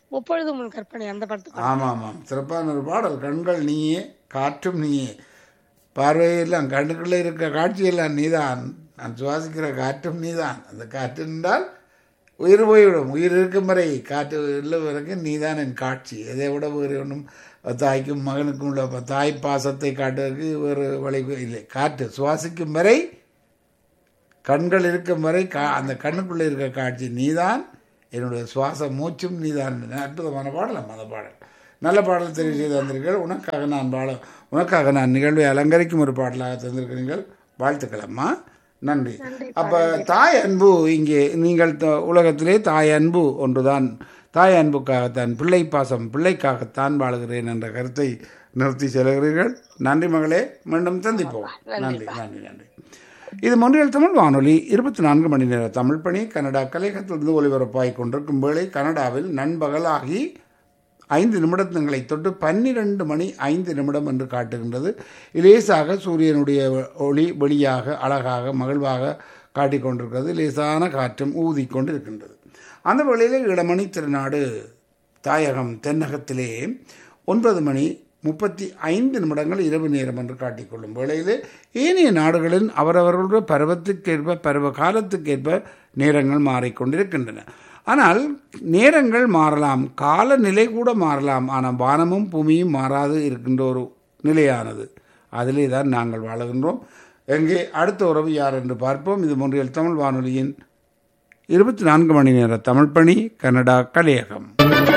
முப்பொழுது முன் கற்பனை அந்த படத்துக்கு ஆமாம் ஆமாம் சிறப்பான ஒரு பாடல் கண்கள் நீயே காற்றும் நீயே பார்வையெல்லாம் கண்ணுக்குள்ளே இருக்க காட்சியெல்லாம் நீதான் நான் சுவாசிக்கிற காற்றும் நீதான் அந்த காற்று என்றால் உயிர் போய்விடும் உயிர் இருக்கும் வரை காற்று இல்லை வரைக்கும் நீதான் என் காட்சி இதை விட வேறு ஒன்றும் தாய்க்கும் மகனுக்கும் உள்ள ப- தாய் பாசத்தை காட்டுவதற்கு வேறு வழி இல்லை காற்று சுவாசிக்கும் வரை கண்கள் இருக்கும் வரை கா அந்த கண்ணுக்குள்ளே இருக்க காட்சி நீதான் என்னுடைய சுவாச மூச்சும் நீதான் அற்புதமான பாடலாம் அந்த பாடல் நல்ல பாடல் தெரிவு செய்து வந்தீர்கள் உனக்காக நான் பாட உனக்காக நான் நிகழ்வை அலங்கரிக்கும் ஒரு பாடலாக தந்திருக்கிறீர்கள் வாழ்த்துக்கள் அம்மா நன்றி அப்ப தாய் அன்பு இங்கே நீங்கள் த- உலகத்திலே தாய் அன்பு ஒன்றுதான் தாய் அன்புக்காகத்தான் பிள்ளை பாசம் பிள்ளைக்காகத்தான் வாழுகிறேன் என்ற கருத்தை நிறுத்தி செல்கிறீர்கள் நன்றி மகளே மீண்டும் சந்திப்போம் நன்றி நன்றி நன்றி இது மொன்றியல் தமிழ் வானொலி இருபத்தி நான்கு மணி நேர தமிழ் பணி கனடா கலையகத்திலிருந்து ஒலிபரப்பாய் கொண்டிருக்கும் வேளை கனடாவில் நண்பகலாகி ஐந்து நிமிடங்களை தொட்டு பன்னிரண்டு மணி ஐந்து நிமிடம் என்று காட்டுகின்றது லேசாக சூரியனுடைய ஒளி வெளியாக அழகாக மகிழ்வாக காட்டிக் கொண்டிருக்கிறது லேசான காற்றும் ஊதி கொண்டிருக்கின்றது அந்த வேளையில் இடமணி திருநாடு தாயகம் தென்னகத்திலே ஒன்பது மணி முப்பத்தி ஐந்து நிமிடங்கள் இரவு நேரம் என்று காட்டிக்கொள்ளும் வேளையிலே ஏனைய நாடுகளின் அவரவர்களுடைய பருவத்துக்கேற்ப பருவ காலத்துக்கேற்ப நேரங்கள் மாறிக்கொண்டிருக்கின்றன ஆனால் நேரங்கள் மாறலாம் காலநிலை கூட மாறலாம் ஆனால் வானமும் பூமியும் மாறாது இருக்கின்ற ஒரு நிலையானது அதிலே தான் நாங்கள் வாழுகின்றோம் எங்கே அடுத்த உறவு யார் என்று பார்ப்போம் இது மொன்றியல் தமிழ் வானொலியின் இருபத்தி நான்கு மணி நேர தமிழ் பணி கனடா கலையகம்